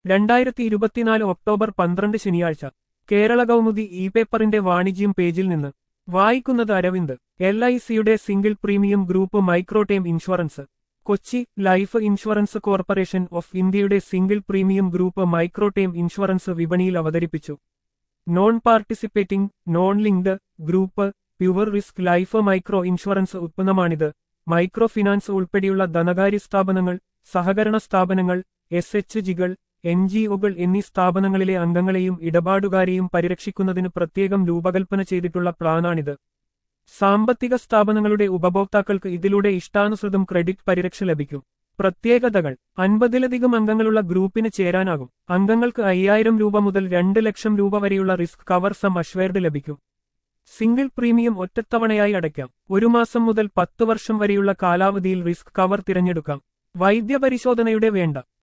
രണ്ടായിരത്തി ഇരുപത്തിനാല് ഒക്ടോബർ പന്ത്രണ്ട് ശനിയാഴ്ച കേരള കൗമുദി ഇ പേപ്പറിന്റെ വാണിജ്യം പേജിൽ നിന്ന് വായിക്കുന്നത് അരവിന്ദ് എൽ ഐ സിയുടെ single premium group micro term insurance Kochi life insurance corporation of ഇന്ത്യയുടെ single premium group micro term insurance വിപണിയിൽ അവതരിപ്പിച്ചു non participating non linked group pure risk life micro insurance ഉത്പന്നമാണിത് മൈക്രോ ഫിനാൻസ് ഉൾപ്പെടെയുള്ള ധനകാര്യ സ്ഥാപനങ്ങൾ സഹകരണ സ്ഥാപനങ്ങൾ എസ് എച്ച് ജികൾ എൻ ജി ഒകൾ എന്നീ സ്ഥാപനങ്ങളിലെ അംഗങ്ങളെയും ഇടപാടുകാരെയും പരിരക്ഷിക്കുന്നതിന് പ്രത്യേകം രൂപകൽപ്പന ചെയ്തിട്ടുള്ള പ്ലാനാണിത് സാമ്പത്തിക സ്ഥാപനങ്ങളുടെ ഉപഭോക്താക്കൾക്ക് ഇതിലൂടെ ഇഷ്ടാനുസൃതം ക്രെഡിറ്റ് പരിരക്ഷ ലഭിക്കും പ്രത്യേകതകൾ അൻപതിലധികം അംഗങ്ങളുള്ള ഗ്രൂപ്പിന് ചേരാനാകും അംഗങ്ങൾക്ക് അയ്യായിരം രൂപ മുതൽ രണ്ട് ലക്ഷം രൂപ വരെയുള്ള റിസ്ക് കവർ സം അഷ്വേർഡ് ലഭിക്കും സിംഗിൾ പ്രീമിയം ഒറ്റത്തവണയായി അടയ്ക്കാം ഒരു മാസം മുതൽ പത്ത് വർഷം വരെയുള്ള കാലാവധിയിൽ റിസ്ക് കവർ തിരഞ്ഞെടുക്കാം വൈദ്യപരിശോധനയുടെ വേണ്ട